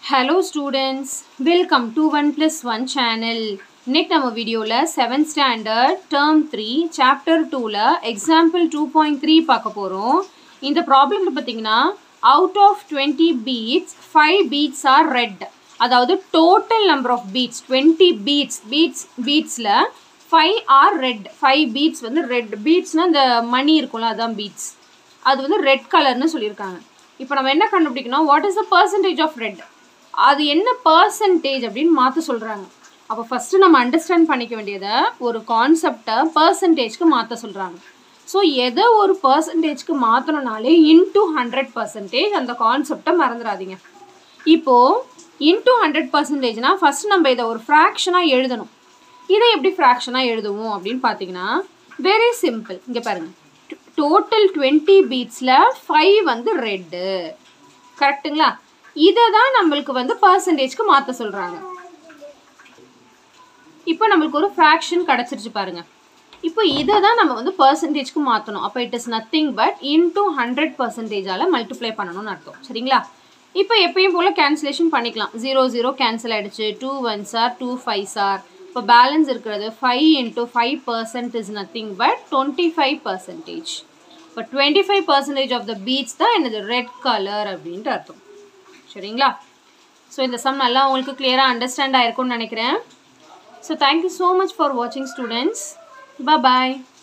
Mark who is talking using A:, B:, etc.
A: hello students welcome to one plus one channel இன்னைக்கு நம்ம வீடியோவில் seventh standard term three chapter டூவில் example two point three பார்க்க போகிறோம் இந்த ப்ராப்ளமில் பார்த்தீங்கன்னா out of twenty beads five beads are red அதாவது total number of beads twenty beads beads பீட்ஸில் five are red five beads வந்து ரெட் பீட்ஸ்னால் இந்த மணி இருக்கும்ல அதான் பீட்ஸ் அது வந்து ரெட் கலர்னு சொல்லியிருக்காங்க இப்போ நம்ம என்ன கண்டுபிடிக்கணும் what is the percentage of red அது என்ன பர்சன்டேஜ் அப்படின்னு மாற்ற சொல்கிறாங்க அப்போ ஃபஸ்ட்டு நம்ம அண்டர்ஸ்டாண்ட் பண்ணிக்க வேண்டியதை ஒரு கான்செப்டை பர்சன்டேஜ்க்கு மாற்ற சொல்கிறாங்க ஸோ எதை ஒரு பர்சன்டேஜ்க்கு மாற்றணுனாலே இன்டூ ஹண்ட்ரட் பர்சன்டேஜ் அந்த கான்செப்டை மறந்துடாதீங்க இப்போது இன்டூ ஹண்ட்ரட் பர்சன்டேஜ்னால் ஃபஸ்ட் நம்ம இதை ஒரு ஃப்ராக்ஷனாக எழுதணும் இதை எப்படி ஃப்ராக்ஷனாக எழுதுவோம் அப்படின்னு பார்த்தீங்கன்னா வெரி சிம்பிள் இங்கே பாருங்கள் டோட்டல் டுவெண்ட்டி பீட்ஸில் ஃபைவ் வந்து ரெட்டு கரெக்டுங்களா இதை தான் நம்மளுக்கு வந்து பர்சன்டேஜ்க்கு மாற்ற சொல்கிறாங்க இப்போ நம்மளுக்கு ஒரு ஃப்ராக்ஷன் கிடச்சிருச்சு பாருங்க இப்போ இதை தான் நம்ம வந்து பர்சன்டேஜ்க்கு மாற்றணும் அப்போ it is nothing but into hundred பர்சன்டேஜால் மல்டிப்ளை பண்ணணும்னு அர்த்தம் சரிங்களா இப்போ எப்பயும் போல் கேன்சலேஷன் பண்ணிக்கலாம் ஜீரோ ஜீரோ கேன்சல் ஆகிடுச்சு two one sir two five sir இப்போ பேலன்ஸ் இருக்கிறது five into five percent is nothing but twenty five percentage இப்போ twenty five percentage of the beads தான் என்னது ரெட் கலர் அப்படின்ட்டு அர்த்தம் சரிங்களா ஸோ இந்த சம் நல்லா உங்களுக்கு கிளியராக அண்டர்ஸ்டாண்ட் ஆயிருக்கும்னு நினைக்கிறேன் so thank you so much for வாட்சிங் ஸ்டூடெண்ட்ஸ் பாய்